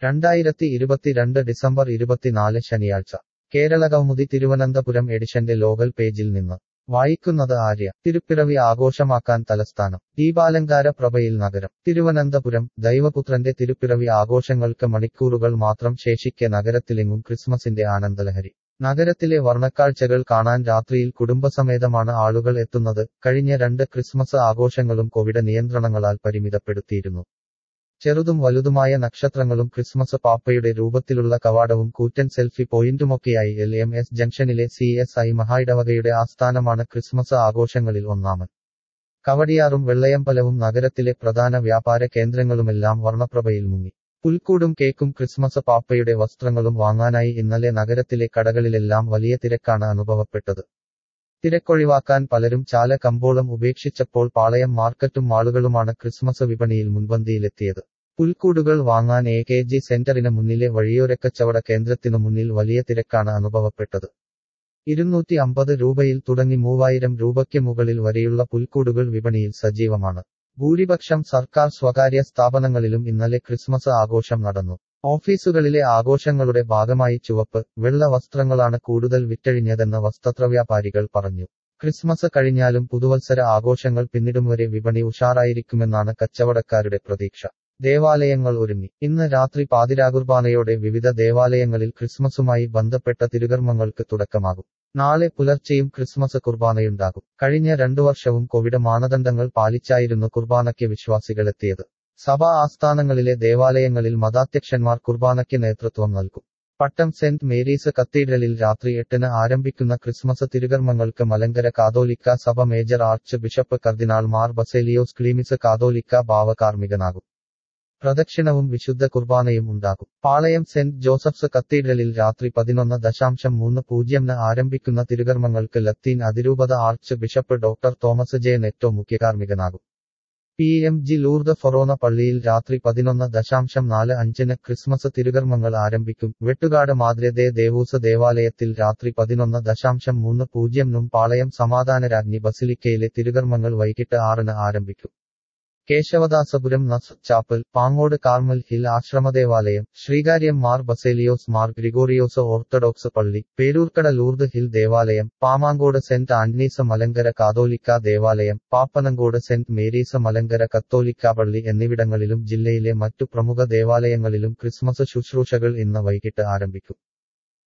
രണ്ടായിരത്തി ഇരുപത്തിരണ്ട് ഡിസംബർ ഇരുപത്തിനാല് ശനിയാഴ്ച കേരളകൗമുദി തിരുവനന്തപുരം എഡിഷന്റെ ലോകൽ പേജിൽ നിന്ന് വായിക്കുന്നത് ആര്യ തിരുപ്പിറവി ആഘോഷമാക്കാൻ തലസ്ഥാനം ദീപാലങ്കാര പ്രഭയിൽ നഗരം തിരുവനന്തപുരം ദൈവപുത്രന്റെ തിരുപ്പിറവി ആഘോഷങ്ങൾക്ക് മണിക്കൂറുകൾ മാത്രം ശേഷിക്കെ നഗരത്തിലെങ്ങും ക്രിസ്മസിന്റെ ആനന്ദലഹരി നഗരത്തിലെ വർണ്ണക്കാഴ്ചകൾ കാണാൻ രാത്രിയിൽ കുടുംബസമേതമാണ് ആളുകൾ എത്തുന്നത് കഴിഞ്ഞ രണ്ട് ക്രിസ്മസ് ആഘോഷങ്ങളും കോവിഡ് നിയന്ത്രണങ്ങളാൽ പരിമിതപ്പെടുത്തിയിരുന്നു ചെറുതും വലുതുമായ നക്ഷത്രങ്ങളും ക്രിസ്മസ് പാപ്പയുടെ രൂപത്തിലുള്ള കവാടവും കൂറ്റൻ സെൽഫി പോയിന്റുമൊക്കെയായി എൽ എം എസ് ജംഗ്ഷനിലെ സി എസ് ഐ മഹായിടവകയുടെ ആസ്ഥാനമാണ് ക്രിസ്മസ് ആഘോഷങ്ങളിൽ ഒന്നാമൻ കവടിയാറും വെള്ളയമ്പലവും നഗരത്തിലെ പ്രധാന വ്യാപാര കേന്ദ്രങ്ങളുമെല്ലാം വർണ്ണപ്രഭയിൽ മുങ്ങി പുൽക്കൂടും കേക്കും ക്രിസ്മസ് പാപ്പയുടെ വസ്ത്രങ്ങളും വാങ്ങാനായി ഇന്നലെ നഗരത്തിലെ കടകളിലെല്ലാം വലിയ തിരക്കാണ് അനുഭവപ്പെട്ടത് തിരക്കൊഴിവാക്കാൻ പലരും ചാല കമ്പോളം ഉപേക്ഷിച്ചപ്പോൾ പാളയം മാർക്കറ്റും മാളുകളുമാണ് ക്രിസ്മസ് വിപണിയിൽ മുൻപന്തിയിലെത്തിയത് പുൽക്കൂടുകൾ വാങ്ങാൻ എ കെ ജി സെന്ററിന് മുന്നിലെ വഴിയോരക്കച്ചവട കേന്ദ്രത്തിനു മുന്നിൽ വലിയ തിരക്കാണ് അനുഭവപ്പെട്ടത് ഇരുന്നൂറ്റി അമ്പത് രൂപയിൽ തുടങ്ങി മൂവായിരം രൂപയ്ക്ക് മുകളിൽ വരെയുള്ള പുൽക്കൂടുകൾ വിപണിയിൽ സജീവമാണ് ഭൂരിപക്ഷം സർക്കാർ സ്വകാര്യ സ്ഥാപനങ്ങളിലും ഇന്നലെ ക്രിസ്മസ് ആഘോഷം നടന്നു ഓഫീസുകളിലെ ആഘോഷങ്ങളുടെ ഭാഗമായി ചുവപ്പ് വെള്ള വസ്ത്രങ്ങളാണ് കൂടുതൽ വിറ്റഴിഞ്ഞതെന്ന് വസ്ത്രവ്യാപാരികൾ പറഞ്ഞു ക്രിസ്മസ് കഴിഞ്ഞാലും പുതുവത്സര ആഘോഷങ്ങൾ പിന്നിടും വരെ വിപണി ഉഷാറായിരിക്കുമെന്നാണ് കച്ചവടക്കാരുടെ പ്രതീക്ഷ ദേവാലയങ്ങൾ ഒരുങ്ങി ഇന്ന് രാത്രി പാതിരാകുർബാനയോടെ വിവിധ ദേവാലയങ്ങളിൽ ക്രിസ്മസുമായി ബന്ധപ്പെട്ട തിരുകർമ്മങ്ങൾക്ക് തുടക്കമാകും നാളെ പുലർച്ചെയും ക്രിസ്മസ് കുർബാനയുണ്ടാകും കഴിഞ്ഞ രണ്ടു വർഷവും കോവിഡ് മാനദണ്ഡങ്ങൾ പാലിച്ചായിരുന്നു കുർബാനയ്ക്ക് വിശ്വാസികളെത്തിയത് സഭാ ആസ്ഥാനങ്ങളിലെ ദേവാലയങ്ങളിൽ മതാധ്യക്ഷന്മാർ കുർബാനയ്ക്ക് നേതൃത്വം നൽകും പട്ടം സെന്റ് മേരീസ് കത്തീഡ്രലിൽ രാത്രി എട്ടിന് ആരംഭിക്കുന്ന ക്രിസ്മസ് തിരുകർമ്മങ്ങൾക്ക് മലങ്കര കാതോലിക്ക സഭ major archbishop cardinal Mar Baselios Cleemis കാതോലിക്ക ഭാവകാർമ്മികനാകും പ്രദക്ഷിണവും വിശുദ്ധ കുർബാനയും ഉണ്ടാകും പാളയം സെന്റ് ജോസഫ്സ് കത്തീഡ്രലിൽ രാത്രി പതിനൊന്ന് ദശാംശം മൂന്ന് പൂജ്യംന് ആരംഭിക്കുന്ന തിരുകർമ്മങ്ങൾക്ക് ലത്തീൻ അതിരൂപത archbishop doctor Thomas J Netto മുഖ്യകാർമ്മികനാകും പി എം ജി ലൂർദ് ഫൊറോന പള്ളിയിൽ രാത്രി പതിനൊന്ന് ദശാംശം നാല് അഞ്ചിന് ക്രിസ്മസ് തിരുകർമ്മങ്ങൾ ആരംഭിക്കും വെട്ടുകാട് മാദ്രദേ ദേവൂസ് ദേവാലയത്തിൽ രാത്രി പതിനൊന്ന് ദശാംശം മൂന്ന് പൂജ്യംനും പാളയം സമാധാനരാജ്ഞി ബസിലിക്കയിലെ തിരുകർമ്മങ്ങൾ വൈകിട്ട് ആറിന് ആരംഭിക്കും കേശവദാസപുരം നസ് ചാപ്പൽ പാങ്ങോട് കാർമൽ ഹിൽ ആശ്രമദേവാലയം ശ്രീകാര്യം മാർ ബസേലിയോസ് മാർ ഗ്രിഗോറിയോസ് ഓർത്തഡോക്സ് പള്ളി പേരൂർക്കട ലൂർദ് ഹിൽ ദേവാലയം പാമാങ്കോട് സെന്റ് ആന്റണീസ് മലങ്കര കാതോലിക്ക ദേവാലയം പാപ്പനങ്കോട് സെന്റ് മേരീസ് മലങ്കര കത്തോലിക്ക പള്ളി എന്നിവിടങ്ങളിലും ജില്ലയിലെ മറ്റു പ്രമുഖ ദേവാലയങ്ങളിലും ക്രിസ്മസ് ശുശ്രൂഷകൾ ഇന്ന് വൈകിട്ട് ആരംഭിക്കും